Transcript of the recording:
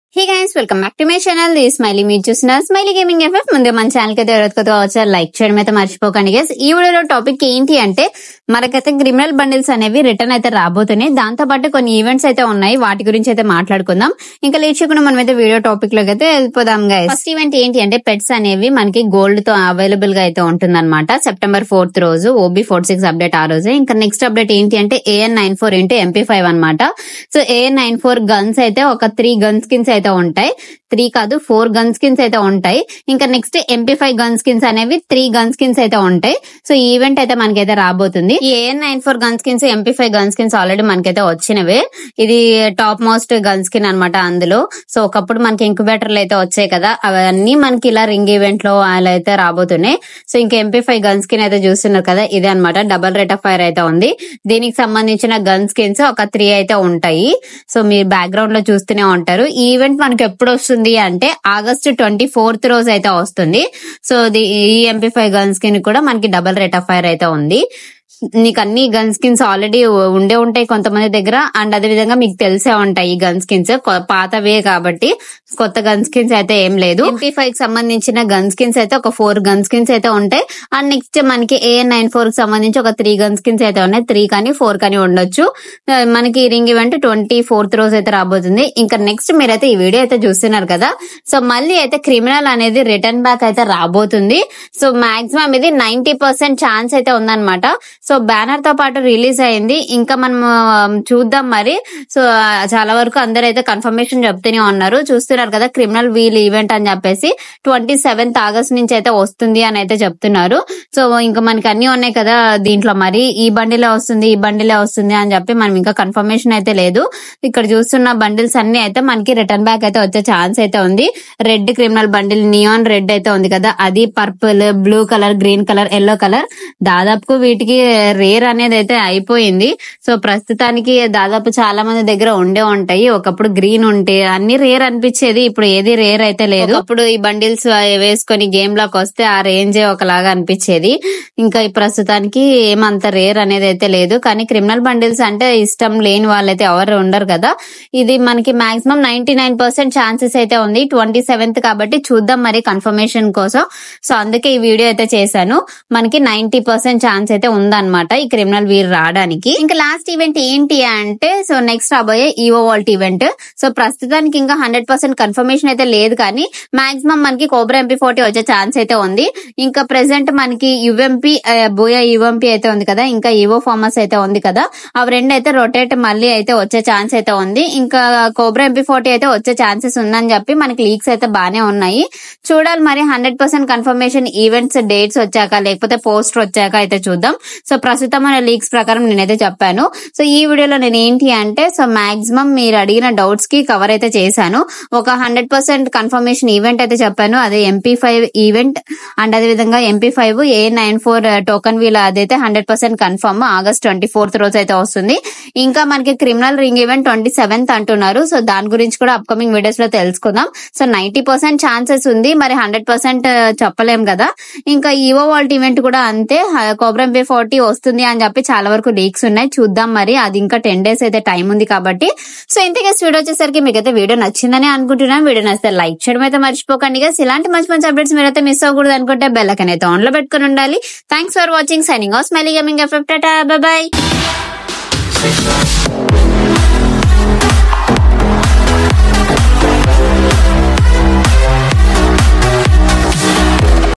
Hey guys welcome back to my channel ఈ smiley మీరు చూసిన స్మైలీ గేమింగ్ ఎఫ్ఎఫ్ ముందు మన ఛానల్ కి అయితే ఎవరైతే కొత్తగా వచ్చారు లైక్ చేయడం అయితే మర్చిపోకండి గైస్ ఈ వీడియోలో టాపిక్ ఏంటి అంటే మనకైతే క్రిమినల్ బండిల్స్ అనేవి రిటర్న్ అయితే రాబోతున్నాయి దాంతో పాటు కొన్ని ఈవెంట్స్ అయితే ఉన్నాయి వాటి గురించి అయితే మాట్లాడుకుందాం ఇంకా లేట్ చేయకుండా మనం అయితే వీడియో టాపిక్ లోకి అయితే వెళ్ళిపోదాం గైస్ ఫస్ట్ ఈవెంట్ ఏంటి అంటే పెట్స్ అనేవి మనకి గోల్డ్ తో అవైలబుల్ గా అయితే ఉంటుందన్నమాట సెప్టెంబర్ ఫోర్త్ రోజు ఓబీ ఫోర్ సిక్స్ అప్డేట్ ఆ రోజే ఇంకా నెక్స్ట్ అప్డేట్ ఏంటి అంటే AN nine four into MP five అనమాట so AN nine four guns అయితే ఒక త్రీ గన్ స్కిన్స్ అయితే ఉంటాయి త్రీ కాదు ఫోర్ గన్ స్కిన్స్ అయితే ఉంటాయి ఇంకా next MP five gun skins అనేవి త్రీ గన్ స్కిన్స్ అయితే ఉంటాయి సో ఈ ఈవెంట్ అయితే మనకైతే రాబోతుంది ఈ AN nine four gun skins MP five gun skins already మనకైతే వచ్చినవే ఇది టాప్ మోస్ట్ గన్ స్కిన్ అనమాట అందులో సో ఒకప్పుడు మనకి ఇంక్యుబేటర్లు అయితే వచ్చాయి కదా అవన్నీ మనకి ఇలా రింగ్ ఈవెంట్ లో అలా అయితే రాబోతున్నాయి సో ఇంకా ఎంపీ ఫైవ్ గన్ స్కిన్ అయితే చూస్తున్నారు కదా ఇదే అనమాట డబల్ రేట్ ఆఫ్ ఫైర్ అయితే ఉంది దీనికి సంబంధించిన గన్ స్కిన్స్ ఒక త్రీ అయితే ఉంటాయి సో మీరు బ్యాక్గ్రౌండ్ లో చూస్తూనే ఉంటారు ఈ ఈవెంట్ మనకి ఎప్పుడు వస్తుంది అంటే ఆగస్ట్ ట్వంటీ ఫోర్త్ రోజు అయితే వస్తుంది సో ఇది ఈ ఎంపీ ఫైవ్ గన్ స్కిన్ కూడా మనకి డబల్ రేట్ ఆఫ్ ఫైర్ అయితే ఉంది నీకు అన్ని గన్ స్కిన్స్ ఆల్రెడీ ఉండే ఉంటాయి కొంతమంది దగ్గర అండ్ అదే విధంగా మీకు తెలిసే ఉంటాయి ఈ గన్ స్కిన్స్ పాతవే కాబట్టి కొత్త గన్ స్కిన్స్ అయితే ఏం లేదు ఎంపీ ఫైవ్ కి సంబంధించిన గన్ స్కిన్స్ అయితే ఒక ఫోర్ గన్ స్కిన్స్ అయితే ఉంటాయి అండ్ నెక్స్ట్ మనకి ఏఎన్ నైన్ ఫోర్ కి సంబంధించి ఒక త్రీ గన్ స్కిన్స్ అయితే ఉన్నాయి త్రీ కానీ ఫోర్ కానీ ఉండొచ్చు ఆ, మనకి రింగ్ ఈవెంట్ ట్వంటీ ఫోర్త్ రోజు అయితే రాబోతుంది ఇంకా నెక్స్ట్ మీరైతే ఈ వీడియో అయితే చూస్తున్నారు కదా సో మళ్ళీ అయితే క్రిమినల్ అనేది రిటర్న్ బ్యాక్ అయితే రాబోతుంది సో మాక్సిమం ఇది నైన్టీ పర్సెంట్ ఛాన్స్ అయితే ఉందన్నమాట సో బ్యానర్ తో పాటు రిలీజ్ అయింది ఇంకా మనం ఆ, చూద్దాం మరి సో ఆ, చాలా వరకు అందరూ అయితే కన్ఫర్మేషన్ చెప్తూనే ఉన్నారు చూస్తున్నారు కదా క్రిమినల్ వీల్ ఈవెంట్ అని చెప్పేసి ట్వంటీ సెవెంత్ ఆగస్ట్ నుంచి అయితే వస్తుంది అని అయితే చెప్తున్నారు సో ఇంకా మనకి అన్ని ఉన్నాయి కదా దీంట్లో మరి ఈ బండిలే వస్తుంది ఈ బండిలే వస్తుంది అని చెప్పి మనం ఇంకా కన్ఫర్మేషన్ అయితే లేదు ఇక్కడ చూస్తున్న బండిల్స్ అన్ని అయితే మనకి రిటర్న్ బ్యాక్ అయితే వచ్చే ఛాన్స్ అయితే ఉంది red criminal bundle neon red అయితే ఉంది కదా అది purple blue colour green colour yellow colour దాదాపు వీటికి రేర్ అనేది అయితే అయిపోయింది సో ప్రస్తుతానికి దాదాపు చాలా మంది దగ్గర ఉండే ఉంటాయి ఒకప్పుడు గ్రీన్ ఉంటే అన్ని రేర్ అనిపించేది ఇప్పుడు ఏది రేర్ అయితే లేదు అప్పుడు ఈ బండిల్స్ వేసుకొని గేమ్ లోకి వస్తే ఆ రేంజే ఒకలాగా అనిపించేది ఇంకా ఈ ప్రస్తుతానికి ఏమంత రేర్ అనేది అయితే లేదు కానీ క్రిమినల్ బండిల్స్ అంటే ఇష్టం లేని వాళ్ళైతే ఎవరు ఉండరు కదా ఇది మనకి maximum ninety nine percent chances అయితే ఉంది ట్వంటీ సెవెంత్ కాబట్టి చూద్దాం మరి కన్ఫర్మేషన్ కోసం సో అందుకే ఈ వీడియో అయితే చేశాను మనకి నైన్టీ పర్సెంట్ ఛాన్స్ అయితే ఉందన్నమాట ఈ క్రిమినల్ వీర్ రావడానికి ఇంకా లాస్ట్ ఈవెంట్ ఏంటి అంటే సో నెక్స్ట్ రాబోయే ఈవో వాల్ట్ ఈవెంట్ సో ప్రస్తుతానికి ఇంకా హండ్రెడ్ పర్సెంట్ కన్ఫర్మేషన్ అయితే లేదు కానీ మాక్సిమం మనకి కోబ్రా ఎంపీ ఫోర్టీ వచ్చే ఛాన్స్ అయితే ఉంది ఇంకా ప్రెసెంట్ మనకి యుఎంపీ బోయా యుఎంపీ అయితే ఉంది కదా ఇంకా ఈవో ఫార్మస్ అయితే ఉంది కదా అవి రెండు అయితే రొటేట్ మళ్ళీ అయితే వచ్చే ఛాన్స్ అయితే ఉంది ఇంకా కోబ్రా ఎంపీ ఫోర్టీ అయితే వచ్చే ఛాన్సెస్ ఉందని చెప్పి మనకి లీక్స్ అయితే బానే ఉన్నాయి చూడాలి మరి hundred percent confirmation events dates వచ్చాక లేకపోతే పోస్ట్ వచ్చాక అయితే చూద్దాం సో ప్రస్తుతం మన లీక్స్ ప్రకారం నేనైతే చెప్పాను సో ఈ వీడియోలో నేను ఏంటి అంటే సో మాక్సిమం మీరు అడిగిన డౌట్స్ కి కవర్ అయితే చేశాను ఒక హండ్రెడ్ పర్సెంట్ కన్ఫర్మేషన్ ఈవెంట్ అయితే చెప్పాను అదే ఎంపీ ఫైవ్ ఈవెంట్ అండ్ అదే విధంగా MP five A nine four token wheel అదైతే hundred percent confirm August twenty fourth రోజు అయితే వస్తుంది ఇంకా మనకి criminal ring event twenty seventh అంటున్నారు సో దాని గురించి కూడా అప్కమింగ్ వీడియోస్ లో తెలుసుకుందాం సో నైన్టీ పర్సెంట్ ఛాన్సెస్ ఉంది మరి హండ్రెడ్ పర్సెంట్ చెప్పలేం కదా ఇంకా ఈవో వాల్ట్ ఈవెంట్ కూడా అంతే కోబ్రం పే ఫార్టీ వస్తుంది అని చెప్పి చాలా వరకు లీక్స్ ఉన్నాయి చూద్దాం మరి అది ఇంకా టెన్ డేస్ అయితే టైం ఉంది కాబట్టి సో ఇంతకే వీడియో వచ్చేసరికి మీకైతే వీడియో నచ్చిందని అనుకుంటున్నాను వీడియో నచ్చితే లైక్ చేయడం అయితే మర్చిపోకండి guys. ఇలాంటి మంచి మంచి అప్డేట్స్ మీరైతే మిస్ అవ్వకూడదు అనుకుంటే బెల్ ఐకాన్ అయితే ఆన్ లో పెట్టుకుని ఉండాలి thanks for watching signing off smiley gaming effect bye